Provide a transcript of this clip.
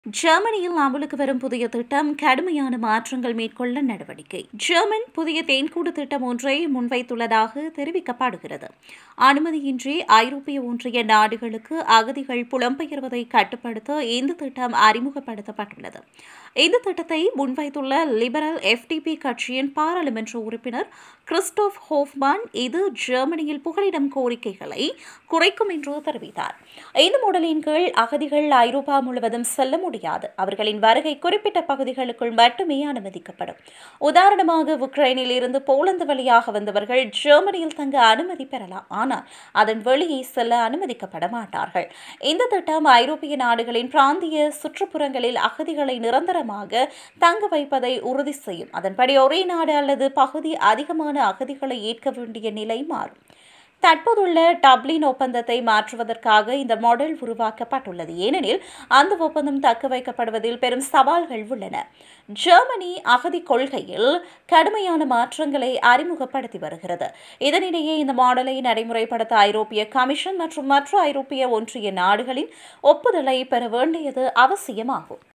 ஜெர்மனியில் அமலுக்கு வரும் புதிய திட்டம் கடுமையான மாற்றங்கள் மேற்கொள்ள நடவடிக்கை ஜெர்மன் புதிய தேன்கூடு திட்டம் ஒன்றை முன்வைத்துள்ளதாக தெரிவிக்கப்படுகிறது அனுமதியின்றி ஐரோப்பிய ஒன்றிய நாடுகளுக்கு அகதிகள் புலம்பெயர்வதை கட்டுப்படுத்த இந்த திட்டம் அறிமுகப்படுத்தப்பட்டுள்ளது இந்த திட்டத்தை முன்வைத்துள்ள லிபரல் எஃப்டிபி கட்சியின் பாராளுமன்ற உறுப்பினர் கிறிஸ்டோப் ஹோஃப்மான் இது ஜெர்மனியில் புகலிடம் கோரிக்கைகளை குறைக்கும் என்று தெரிவித்தார் இந்த மாடலின் கீழ் அகதிகள் ஐரோப்பா முழுவதும் செல்ல முடியாது அவர்களின் வருகை குறிப்பிட்ட பகுதிகளுக்குள் மட்டுமே அனுமதிக்கப்படும் உதாரணமாக உக்ரைனில் இருந்து போலந்து வழியாக வந்தவர்கள் ஜெர்மனியில் தங்க அனுமதி பெறலாம் ஆனால் அதன் வெளியே செல்ல அனுமதிக்கப்பட மாட்டார்கள் இந்த திட்டம் ஐரோப்பிய நாடுகளின் பிராந்திய சுற்றுப்புறங்களில் அகதிகளை நிரந்தரமாக தங்க வைப்பதை உறுதி செய்யும் அதன்படி ஒரே நாடு அல்லது பகுதி அதிகமான அகதிகளை ஏற்க வேண்டிய நிலை மாறும் தற்போதுள்ள டப்ளின் ஒப்பந்தத்தை மாற்றுவதற்காக இந்த மாடல் உருவாக்கப்பட்டுள்ளது ஏனெனில் அந்த ஒப்பந்தம் தக்க வைக்கப்படுவதில் பெரும் சவால்கள் உள்ளன ஜெர்மனி அகதி கொள்கையில் கடுமையான மாற்றங்களை அறிமுகப்படுத்தி வருகிறது இதனிடையே இந்த மாடலை நடைமுறைப்படுத்த ஐரோப்பிய கமிஷன் மற்றும் மற்ற ஐரோப்பிய ஒன்றிய நாடுகளின் ஒப்புதலை பெற வேண்டியது அவசியமாகும்